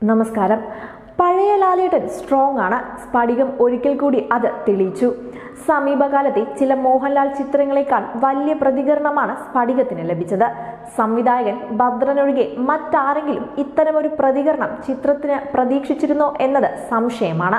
നമസ്കാരം പഴയ ലാലേട്ടൻ സ്ട്രോങ് ആണ് സ്ഫടികം ഒരിക്കൽ കൂടി അത് തെളിയിച്ചു സമീപകാലത്തെ ചില മോഹൻലാൽ ചിത്രങ്ങളെക്കാൾ വലിയ പ്രതികരണമാണ് സ്ഫടികത്തിന് ലഭിച്ചത് സംവിധായകൻ ഭദ്രനൊഴികെ മറ്റാരെങ്കിലും ഇത്തരമൊരു പ്രതികരണം ചിത്രത്തിന് പ്രതീക്ഷിച്ചിരുന്നോ എന്നത് സംശയമാണ്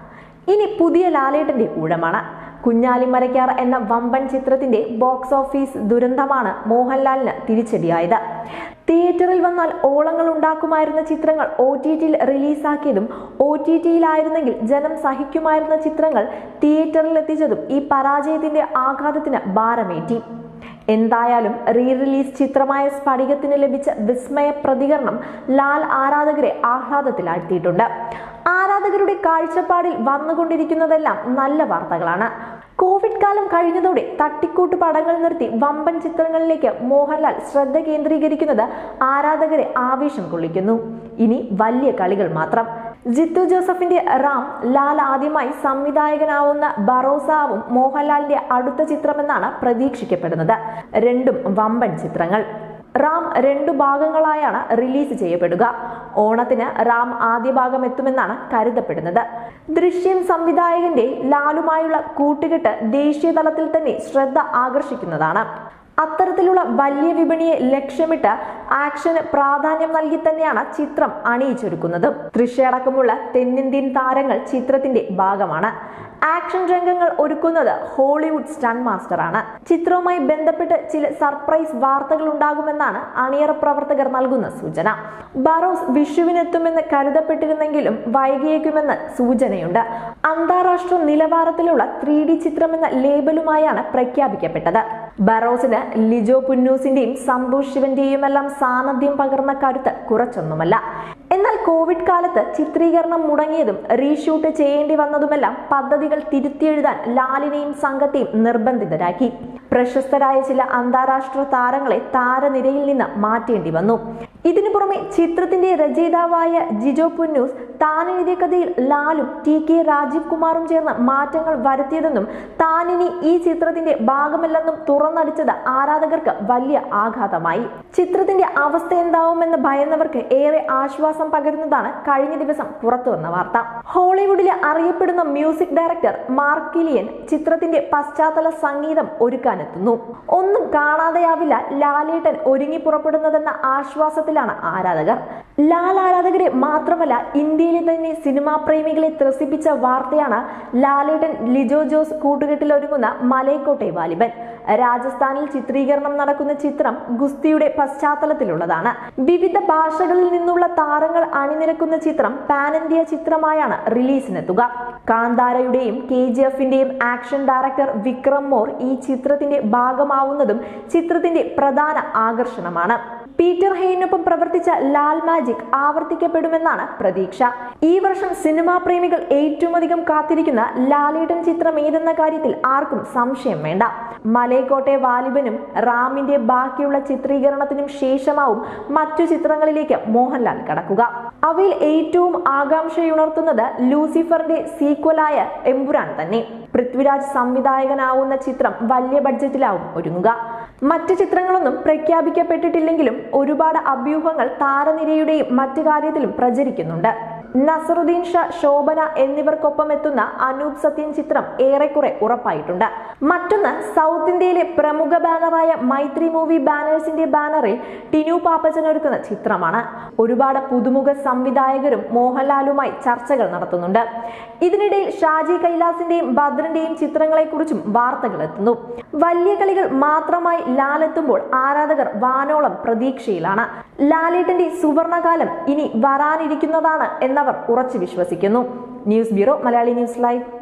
ഇനി പുതിയ ലാലേട്ടന്റെ ഊഴമാണ് കുഞ്ഞാലിമരയ്ക്കാർ എന്ന വമ്പൻ ചിത്രത്തിന്റെ ബോക്സ് ഓഫീസ് ദുരന്തമാണ് മോഹൻലാലിന് തിരിച്ചടിയായത് തിയേറ്ററിൽ വന്നാൽ ഓളങ്ങൾ ഉണ്ടാക്കുമായിരുന്ന ചിത്രങ്ങൾ ഒ ടി ടിയിൽ റിലീസാക്കിയതും ഒ ടി ടിയിലായിരുന്നെങ്കിൽ ജനം സഹിക്കുമായിരുന്ന ചിത്രങ്ങൾ തിയേറ്ററിൽ എത്തിച്ചതും ഈ പരാജയത്തിന്റെ ആഘാതത്തിന് ഭാരമേറ്റി എന്തായാലും റീ റിലീസ് ചിത്രമായ സ്ഫടികത്തിന് ലഭിച്ച വിസ്മയ പ്രതികരണം ലാൽ ആരാധകരെ ആഹ്ലാദത്തിലാഴ്ത്തിയിട്ടുണ്ട് ആരാധകരുടെ കാഴ്ചപ്പാടിൽ വന്നുകൊണ്ടിരിക്കുന്നതെല്ലാം നല്ല വാർത്തകളാണ് കോവിഡ് കാലം കഴിഞ്ഞതോടെ തട്ടിക്കൂട്ട് പടങ്ങൾ നിർത്തി വമ്പൻ ചിത്രങ്ങളിലേക്ക് മോഹൻലാൽ ശ്രദ്ധ കേന്ദ്രീകരിക്കുന്നത് ആരാധകരെ ആവേശം കൊള്ളിക്കുന്നു ഇനി വലിയ കളികൾ മാത്രം ജിത്തു ജോസഫിന്റെ റാം ലാൽ ആദ്യമായി സംവിധായകനാവുന്ന ബറോസാവും മോഹൻലാലിന്റെ അടുത്ത ചിത്രമെന്നാണ് പ്രതീക്ഷിക്കപ്പെടുന്നത് രണ്ടും വമ്പൻ ചിത്രങ്ങൾ റാം രണ്ടു ഭാഗങ്ങളായാണ് റിലീസ് ചെയ്യപ്പെടുക ഓണത്തിന് റാം ആദ്യ ഭാഗം എത്തുമെന്നാണ് കരുതപ്പെടുന്നത് ദൃശ്യം സംവിധായകന്റെ ലാലുമായുള്ള കൂട്ടുകെട്ട് ദേശീയ തലത്തിൽ തന്നെ ശ്രദ്ധ ആകർഷിക്കുന്നതാണ് അത്തരത്തിലുള്ള വലിയ വിപണിയെ ലക്ഷ്യമിട്ട് ആക്ഷന് പ്രാധാന്യം നൽകി തന്നെയാണ് ചിത്രം അണിയിച്ചൊരുക്കുന്നത് തൃശയടക്കമുള്ള തെന്നിന്ത്യൻ താരങ്ങൾ ചിത്രത്തിന്റെ ഭാഗമാണ് ആക്ഷൻ രംഗങ്ങൾ ഒരുക്കുന്നത് ഹോളിവുഡ് സ്റ്റൺ മാസ്റ്റർ ആണ് ചിത്രവുമായി ബന്ധപ്പെട്ട് ചില സർപ്രൈസ് വാർത്തകൾ ഉണ്ടാകുമെന്നാണ് അണിയറ പ്രവർത്തകർ നൽകുന്ന സൂചന ബറോസ് വിഷുവിനെത്തുമെന്ന് കരുതപ്പെട്ടിരുന്നെങ്കിലും വൈകിയേക്കുമെന്ന് സൂചനയുണ്ട് അന്താരാഷ്ട്ര നിലവാരത്തിലുള്ള ത്രീ ഡി ചിത്രമെന്ന ലേബലുമായാണ് പ്രഖ്യാപിക്കപ്പെട്ടത് ബറോസിന് ലിജോ പുന്നൂസിന്റെയും സന്തോഷ് ശിവന്റെയും എല്ലാം സാന്നിധ്യം പകർന്ന കരുത്ത് കുറച്ചൊന്നുമല്ല എന്നാൽ കോവിഡ് കാലത്ത് ചിത്രീകരണം മുടങ്ങിയതും റീഷൂട്ട് ചെയ്യേണ്ടി വന്നതുമെല്ലാം പദ്ധതികൾ തിരുത്തിയെഴുതാൻ ലാലിനെയും സംഘത്തെയും നിർബന്ധിതരാക്കി പ്രശസ്തരായ ചില അന്താരാഷ്ട്ര താരങ്ങളെ താരനിരയിൽ നിന്ന് മാറ്റേണ്ടി വന്നു ഇതിനു പുറമെ ചിത്രത്തിന്റെ രചയിതാവായ ജിജോ പുന്നൂസ് താൻ എഴുതിയ കഥയിൽ ലാലും ടി കെ രാജീവ് കുമാറും ചേർന്ന് മാറ്റങ്ങൾ വരുത്തിയതെന്നും താനിനി ഈ ചിത്രത്തിന്റെ ഭാഗമല്ലെന്നും തുറന്നടിച്ചത് ആരാധകർക്ക് വലിയ ആഘാതമായി ചിത്രത്തിന്റെ അവസ്ഥ എന്താവുമെന്ന് ഭയന്നവർക്ക് ഏറെ ആശ്വാസം പകരുന്നതാണ് കഴിഞ്ഞ ദിവസം പുറത്തുവന്ന വാർത്ത ഹോളിവുഡിലെ അറിയപ്പെടുന്ന മ്യൂസിക് ഡയറക്ടർ മാർക്ക് കിലിയൻ ചിത്രത്തിന്റെ പശ്ചാത്തല സംഗീതം ഒരുക്കാനെത്തുന്നു ഒന്നും കാണാതെയാവില്ല ലാലേട്ടൻ ഒരുങ്ങി പുറപ്പെടുന്നതെന്ന ആശ്വാസത്തിലാണ് ആരാധകർ ലാൽ ആരാധകരെ മാത്രമല്ല ഇന്ത്യയിലെ തന്നെ സിനിമാ പ്രേമികളെ ത്രസിപ്പിച്ച വാർത്തയാണ് ലാലേട്ടൻ ലിജോ ജോസ് കൂട്ടുകെട്ടിൽ ഒരുങ്ങുന്ന മലയക്കോട്ടെ വാലിബൻ രാജസ്ഥാനിൽ ചിത്രീകരണം നടക്കുന്ന ചിത്രം ഗുസ്തിയുടെ പശ്ചാത്തലത്തിലുള്ളതാണ് വിവിധ ഭാഷകളിൽ നിന്നുള്ള താരങ്ങൾ അണിനിരക്കുന്ന ചിത്രം പാൻ ഇന്ത്യ ചിത്രമായാണ് റിലീസിനെത്തുക കാന്താരയുടെയും കെ ജി എഫിന്റെയും ആക്ഷൻ ഡയറക്ടർ വിക്രം മോർ ഈ ചിത്രത്തിന്റെ ഭാഗമാവുന്നതും ചിത്രത്തിന്റെ പ്രധാന ആകർഷണമാണ് പീറ്റർ ഹെയ്നൊപ്പം പ്രവർത്തിച്ച ലാൽ മാജിക് ആവർത്തിക്കപ്പെടുമെന്നാണ് പ്രതീക്ഷ ഈ വർഷം സിനിമാ പ്രേമികൾ ഏറ്റവും അധികം കാത്തിരിക്കുന്ന ലാലേട്ടൻ ചിത്രം ഏതെന്ന കാര്യത്തിൽ ആർക്കും സംശയം വേണ്ട മലയക്കോട്ടെ വാലിബനും റാമിന്റെ ബാക്കിയുള്ള ചിത്രീകരണത്തിനും ശേഷമാവും മറ്റു ചിത്രങ്ങളിലേക്ക് മോഹൻലാൽ കടക്കുക അവയിൽ ഏറ്റവും ആകാംക്ഷയുണർത്തുന്നത് ലൂസിഫറിന്റെ സീക്വലായ എമ്പുരാൻ തന്നെ പൃഥ്വിരാജ് സംവിധായകനാവുന്ന ചിത്രം വലിയ ബഡ്ജറ്റിലാവും ഒരുങ്ങുക മറ്റ് ചിത്രങ്ങളൊന്നും പ്രഖ്യാപിക്കപ്പെട്ടിട്ടില്ലെങ്കിലും ഒരുപാട് അഭ്യൂഹങ്ങൾ താരനിരയുടെയും മറ്റു കാര്യത്തിലും പ്രചരിക്കുന്നുണ്ട് നസറുദ്ദീൻ ഷാ ശോഭന എന്നിവർക്കൊപ്പം എത്തുന്ന അനൂപ് സത്യൻ ചിത്രം ഏറെക്കുറെ ഉറപ്പായിട്ടുണ്ട് മറ്റൊന്ന് സൗത്ത് ഇന്ത്യയിലെ പ്രമുഖ ബാനറായ മൈത്രി മൂവി ബാനേഴ്സിന്റെ ബാനറിൽ ടിനു പാപ്പച്ചൻ ഒരുക്കുന്ന ചിത്രമാണ് ഒരുപാട് പുതുമുഖ സംവിധായകരും മോഹൻലാലുമായി ചർച്ചകൾ നടത്തുന്നുണ്ട് ഇതിനിടയിൽ ഷാജി കൈലാസിന്റെയും ഭദ്രന്റെയും ചിത്രങ്ങളെക്കുറിച്ചും വാർത്തകൾ എത്തുന്നു വലിയ കളികൾ മാത്രമായി ലാലെത്തുമ്പോൾ ആരാധകർ വാനോളം പ്രതീക്ഷയിലാണ് ലാലേട്ടന്റെ സുവർണകാലം ഇനി വരാനിരിക്കുന്നതാണ് എന്നവർ ഉറച്ചു വിശ്വസിക്കുന്നു news bureau Malayali news live